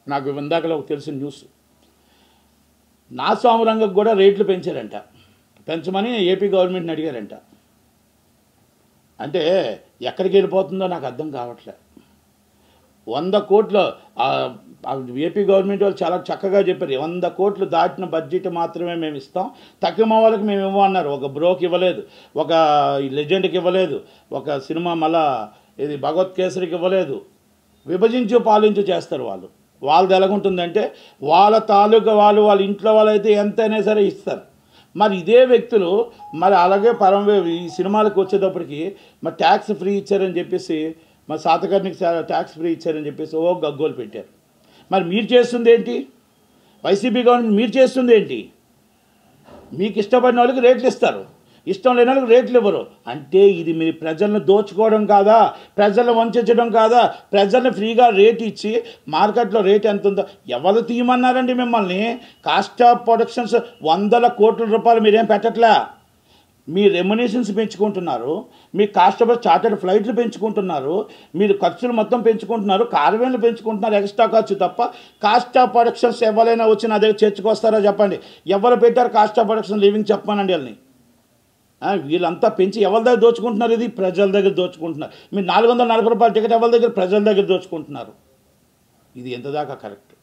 నాకు ఇందాకలో ఒక తెలిసిన న్యూస్ నా స్వామరంగకు కూడా రేట్లు పెంచారంట పెంచమని ఏపీ గవర్నమెంట్ని అడిగారంట అంటే ఎక్కడికి వెళ్ళిపోతుందో నాకు అర్థం కావట్లే వంద కోట్లు ఆ, ఆ ఏపీ గవర్నమెంట్ వాళ్ళు చాలా చక్కగా చెప్పారు వంద కోట్లు దాటిన బడ్జెట్ మాత్రమే మేము ఇస్తాం తక్కువ వాళ్ళకి మేము ఇవ్వమన్నారు ఒక బ్రోకి ఇవ్వలేదు ఒక లెజెండ్కి ఇవ్వలేదు ఒక సినిమా మళ్ళా ఇది భగవత్ కేసరికి ఇవ్వలేదు విభజించు పాలించు చేస్తారు వాళ్ళు వాళ్ళది ఎలాగుంటుందంటే వాళ్ళ తాలూకా వాళ్ళు వాళ్ళ ఇంట్లో వాళ్ళైతే ఎంతైనా సరే ఇస్తారు మరి ఇదే వ్యక్తులు మరి అలాగే పరం ఈ సినిమాలకు వచ్చేటప్పటికి మరి ట్యాక్స్ ఫ్రీ ఇచ్చారని చెప్పేసి మరి శాతకర్ణికి ట్యాక్స్ ఫ్రీ ఇచ్చారని చెప్పేసి ఓ గగ్గోలు పెట్టారు మరి మీరు చేస్తుంది ఏంటి వైసీపీ గవర్నమెంట్ మీరు చేస్తుంది ఏంటి మీకు ఇష్టపడిన వాళ్ళకి రేట్లు ఇస్తారు ఇష్టం లేని వాళ్ళకి రేట్లు ఇవ్వరు అంటే ఇది మీ ప్రజలను దోచుకోవడం కాదా ప్రజలను వంచడం కాదా ప్రజలను ఫ్రీగా రేట్ ఇచ్చి మార్కెట్లో రేట్ ఎంత ఉందో ఎవరు తీయమన్నారండి మిమ్మల్ని కాస్ట్ ఆఫ్ ప్రొడక్షన్స్ వందల కోట్ల రూపాయలు మీరేం పెట్టట్లే మీ రెమ్యునేషన్స్ పెంచుకుంటున్నారు మీ కాస్ట్ ఆఫ్ చార్టెడ్ ఫ్లైట్లు పెంచుకుంటున్నారు మీరు ఖర్చులు మొత్తం పెంచుకుంటున్నారు కార్వేన్లు పెంచుకుంటున్నారు ఎక్స్ట్రా ఖర్చు తప్ప కాస్ట్ ఆఫ్ ప్రొడక్షన్స్ ఎవరైనా వచ్చి నా దగ్గర చర్చకొస్తారో చెప్పండి ఎవరు పెట్టారు కాస్ట్ ఆఫ్ ప్రొడక్షన్ లివింగ్ చెప్పానండి వాళ్ళని ఆ, వీళ్ళంతా పెంచి ఎవరి దగ్గర దోచుకుంటున్నారు ఇది ప్రజల దగ్గర దోచుకుంటున్నారు మీరు నాలుగు వందల నలభై రూపాయల టికెట్ ఎవరి దగ్గర ప్రజల దగ్గర దోచుకుంటున్నారు ఇది ఎంత దాకా కరెక్ట్